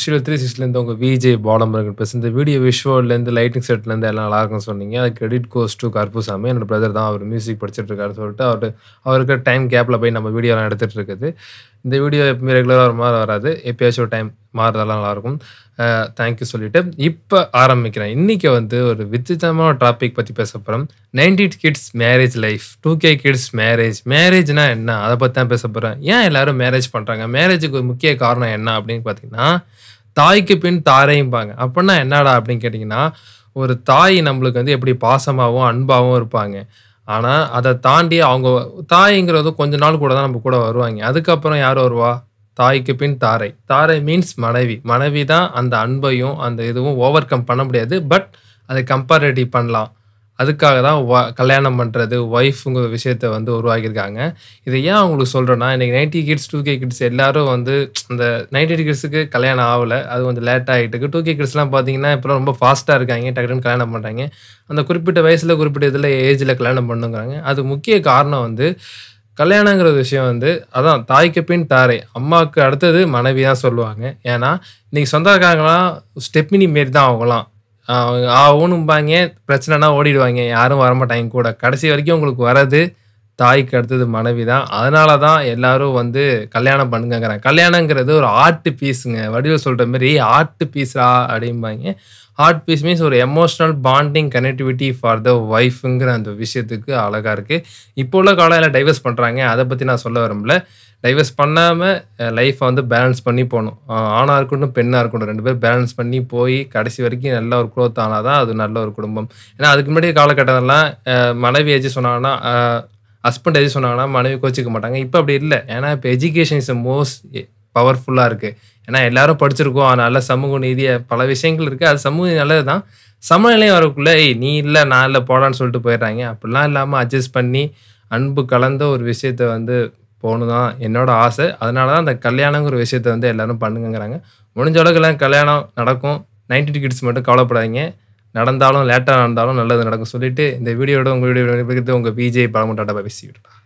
steel three சிக்ஸ்லேருந்து உங்கள் விஜய் பாலமுருகன் பேச இந்த வீடியோ விஷுவல்லேருந்து லைட்டிங் செட்லேருந்து எல்லாம் நல்லா இருக்கும்னு சொன்னீங்க அது கிரெடிட் கோஸ் டு கருப்புசாமி என்னோட பிரதர் தான் அவர் மியூசிக் படிச்சுட்டு இருக்காரு சொல்லிட்டு அவர் அவருக்கு டைம் கேப்பில் போய் நம்ம வீடியோலாம் எடுத்துகிட்டு இருக்குது இந்த வீடியோ எப்பவுமே ரெகுலராக ஒரு மாதிரி வராது எப்பயாச்சும் ஒரு டைம் மாறுறதெல்லாம் நல்லாயிருக்கும் தேங்க்யூ சொல்லிட்டு இப்போ ஆரம்பிக்கிறேன் இன்றைக்கி வந்து ஒரு விசித்திரமான டாபிக் பற்றி பேச போகிறோம் ninety kids marriage life two K kids marriage மேரேஜ்னா என்ன அதை பற்றி தான் பேச போகிறேன் ஏன் எல்லாரும் மேரேஜ் பண்ணுறாங்க மேரேஜுக்கு ஒரு முக்கிய காரணம் என்ன அப்படின்னு பார்த்தீங்கன்னா தாய்க்கு பின் தாரையும்பாங்க அப்படின்னா என்னடா அப்படின்னு கேட்டிங்கன்னா ஒரு தாய் நம்மளுக்கு வந்து எப்படி பாசமாகவும் அன்பாகவும் இருப்பாங்க ஆனால் அதை தாண்டி அவங்க தாய்ங்கிறது கொஞ்ச நாள் கூட தான் நம்ம கூட வருவாங்க அதுக்கப்புறம் யார் வருவா தாய்க்கு பின் தாரை தாரை மீன்ஸ் மனைவி மனைவி தான் அந்த அன்பையும் அந்த இதுவும் ஓவர் கம் பண்ண முடியாது பட் அதை கம்பேரிட்டிவ் பண்ணலாம் அதுக்காக தான் வ கல்யாணம் பண்ணுறது ஒய்ஃபுங்கிற விஷயத்த வந்து உருவாக்கியிருக்காங்க இதை ஏன் அவங்களுக்கு சொல்கிறேன்னா இன்றைக்கி ninety kids two K kids எல்லாரும் வந்து அந்த நைன்டி கிட்ஸுக்கு கல்யாணம் ஆகலை அது கொஞ்சம் லேட் ஆகிட்டு டூ கே கிட்ஸ்லாம் பார்த்தீங்கன்னா இப்போலாம் ரொம்ப ஃபாஸ்ட்டாக இருக்காங்க டக்குன்னு கல்யாணம் பண்ணுறாங்க அந்த குறிப்பிட்ட வயசில் குறிப்பிட்ட இதில் ஏஜில் கல்யாணம் பண்ணுங்கிறாங்க அது முக்கிய காரணம் வந்து கல்யாணங்கிற விஷயம் வந்து அதான் தாய்க்கு பின் தாரை அம்மாவுக்கு அடுத்தது மனைவி தான் சொல்லுவாங்க ஏன்னா இன்னைக்கு சொந்தக்காரங்களாம் ஸ்டெப்மினி மாரி தான் அவங்களாம் ஆகணும்பாங்க பிரச்சனைனா ஓடிடுவாங்க யாரும் வரமாட்டாங்க கூட கடைசி வரைக்கும் உங்களுக்கு வர்றது தாய்க்கு அடுத்தது மனைவி தான் அதனால தான் எல்லாரும் வந்து கல்யாணம் பண்ணுங்கிறாங்க கல்யாணங்கிறது ஒரு ஆர்ட் பீஸுங்க வடிவில் சொல்கிற மாதிரி ஆர்ட் பீஸா அப்படிம்பாங்க ஆர்ட் பீஸ் மீன்ஸ் ஒரு emotional bonding connectivity for the ஒய்ஃபுங்கிற அந்த விஷயத்துக்கு அழகாக இருக்குது இப்போ உள்ள காலையில் டைவர்ஸ் பண்ணுறாங்க அதை பற்றி நான் சொல்ல விரும்பல டைவர்ஸ் பண்ணாமல் லைஃப்பை வந்து பேலன்ஸ் பண்ணி போகணும் ஆணாக இருக்கட்டும் பெண்ணாக இருக்கட்டும் ரெண்டு பேரும் பேலன்ஸ் பண்ணி போய் கடைசி வரைக்கும் நல்ல ஒரு க்ரோத் ஆனால் தான் அது நல்ல ஒரு குடும்பம் ஏன்னா அதுக்கு முன்னாடி காலகட்டத்திலலாம் மனைவி ஏஜ் சொன்னாங்கன்னா ஹஸ்பண்ட் எது சொன்னாங்கன்னா மனைவி கோச்சிக்க மாட்டாங்க இப்போ அப்படி இல்லை ஏன்னா இப்போ எஜுகேஷன் இஸ் மோஸ்ட் பவர்ஃபுல்லாக இருக்குது ஏன்னா எல்லாரும் படிச்சிருக்கோம் நல்ல சமூக நீதிய பல விஷயங்கள் இருக்குது அது சமூக நல்லது தான் சமநிலையும் வரக்குள்ள ஏய் நீ இல்லை நான் இல்லை போடான்னு சொல்லிட்டு போயிடுறாங்க அப்படிலாம் இல்லாமல் அட்ஜஸ்ட் பண்ணி அன்பு கலந்த ஒரு விஷயத்த வந்து போகணும் தான் என்னோட ஆசை அதனால தான் அந்த கல்யாணங்கிற விஷயத்த வந்து எல்லாரும் பண்ணுங்கிறாங்க முடிஞ்ச அளவுக்கு எல்லாம் கல்யாணம் நடக்கும் நைன்டி கிட்ஸ் மட்டும் கவலைப்படாதீங்க நடந்தாலும் லேட்டாக நடந்தாலும் நல்லது நடக்கும் சொல்லிட்டு இந்த வீடியோட உங்கள் வீடியோ உங்கள் விஜய் பழமுட்டாட்டா பேசிக்கிட்டு